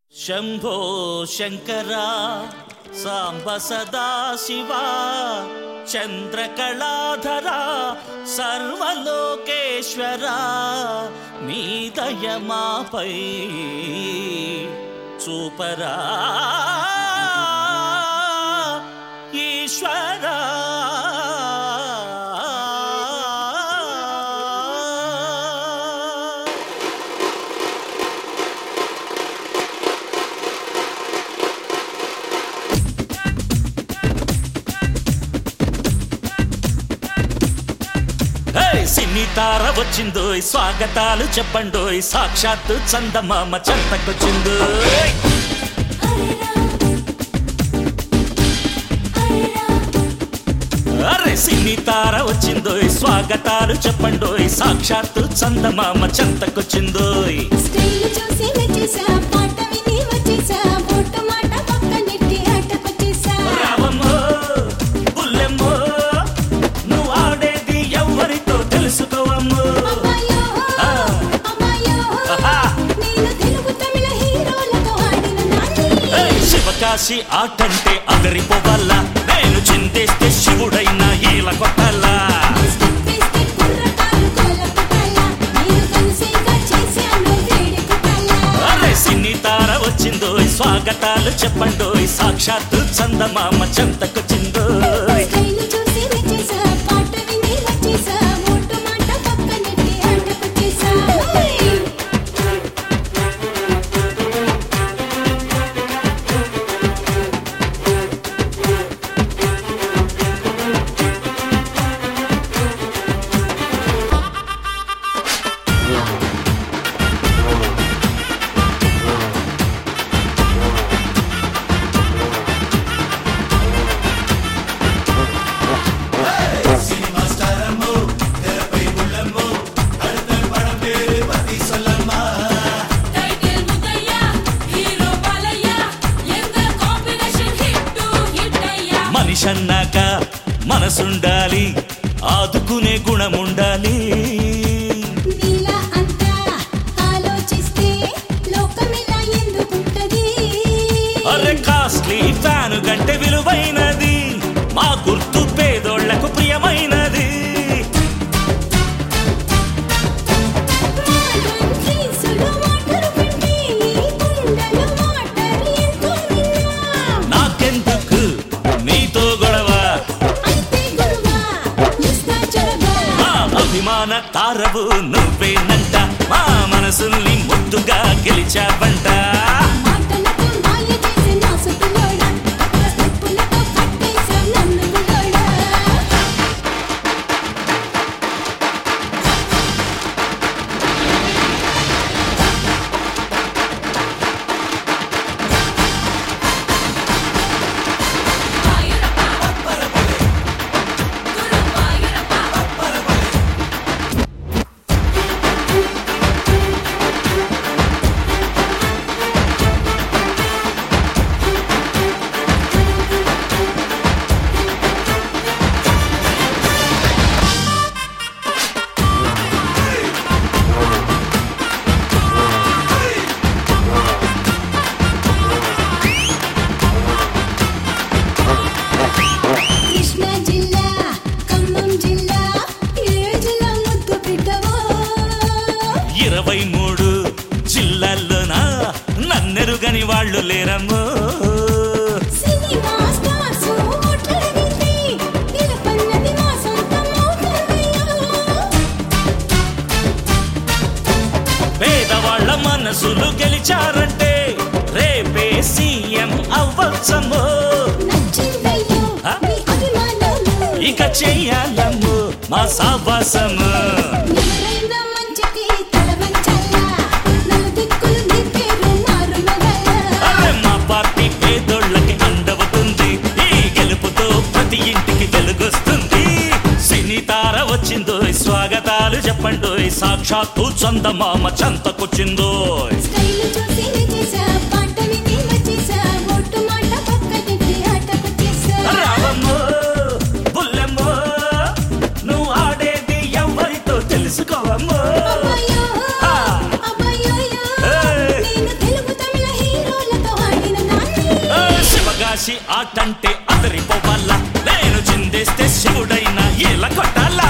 శంభో శంకర సాంబ సదా శివ చంద్రకళాధర సర్వలోకేశ్వర నీ దయమాపై చూపరా ఈశ్వరా హే, సిన్ని తార వచ్చిందోయ్ స్వాగతాలు చెప్పండోయ్ సాక్షాత్తు చందమామ చెంతకొచ్చిందోయ్ అరే సిన్ని తార వచ్చిందోయ్ స్వాగతాలు చెప్పండోయ్ సాక్షాత్తు చందమామ చెంతకొచ్చిందోయ్ స్టైల్ చూసి నచ్చేసా పాట విని వచ్చేసా ఫోటో మాట పక్క నెట్టి ఆటకొచ్చేసా రావమ్మో బుల్లెమ్మో నువ్వు ఆడేది ఎవరితో తెలుసుకోవమ్మో అమ్మాయో ఆ. అమ్మాయో ఆహా. నేను తెలుగు తమిళ హీరోలతో ఆడిన నాని ఏయ్, శివకాశి ఆటంటే అదరిపోవాలా నేను చింతేస్తే శివుడైనా ఈల కొట్టాలా స్టెప్ వేస్తే కుర్రకారు కోలకుటాలా నేను కనుసేగా చేశాను వేడుకుటాలా అరే సిన్ని తార వచ్చిందో స్వాగతాలు చెప్పండో సాక్షాత్తు చందమామ చెంతకొచ్చిందో స్టైల్ చూసి నచ్చేసా పాట విని వచ్చేసా ఫోటో మాట పక్క నెట్టి ఆటకొచ్చేసా టైటిల్ ముద్దయ్య హీరో బాలయ్య ఎంగల్ కాంబినేషన్ హిట్ టు హిట్ అయ్యా మనిషన్నాక మనసుండాలి ఆదుకునే గుణముండాలి నీలా అంతా ఆలోచిస్తే లోకమిలా ఎందుకుంటది అరే కాస్ట్లీ ఫ్యాను గంటే విలువైనది మా గుర్తు పేదోళ్లకు ప్రియమైనది మోడర్న్ ఫీసులు వాటర్ కంటే ఈ గుండెలు వాటర్ ఎంతో మిన్నా నాకెందుకు నీతో గొడవ అయితే గురువా ఇస్తా చొరవా మా అభిమాన తారవు నువ్వేనంట మా మనసుల్ని ముద్దుగా గెలిచావంట మాటలతో మాయ చేసి నా సుతులోడా స్టెప్పులతో కట్టేశాం నన్ను గులోడా గురు బాయురప్ప కృష్ణా జిల్లా ఖమ్మం జిల్లా ఏ జిల్లా ముద్దు బిడ్డవో ఇరవై మూడు జిల్లాల్లోన నన్నెరుగని వాళ్ళు లేరమ్మో సినిమా స్టార్స్ ఓట్లడిగితే గెలుపన్నది మా సొంతం అవుతుందయ్యో పేదవాళ్ల మనసులు గెలిచారంటే రేపే సీఎం అవ్వచ్చమ్మో నచ్చిందయ్యో ఆ? మీ అభిమానము ఇక చెయ్యాలమ్ము మా సావాసము ఎవరైన మంచికి తల వంచాలా నలు దిక్కులు నీ పేరు మారు అరే మా పార్టీ పేదోళ్ళకి అండవుతుంది ఈ గెలుపుతో ప్రతి ఇంటికి వెలుగొస్తుంది సినీ తార వచ్చిందో స్వాగతాలు చెప్పండో సాక్షాత్తు చందమామ చంతకొచ్చిందో స్టైల్ చూసి నచ్చేసా పాట విని వచ్చేసా ఓటు మాట పక్క నెట్టి ఆటకొచ్చేసా రావమ్మో బుల్లెమ్మో నువ్వు ఆడేది ఎవరితో తెలుసుకోవమ్మో అబ్బాయో ఆ. అబ్బాయో ఏయ్. నేను తెలుగు తమిళ హీరోల రాశి ఆటంటే అదరిపోవాలా నేను చిందేస్తే శివుడైనా ఇలా కొట్టాలా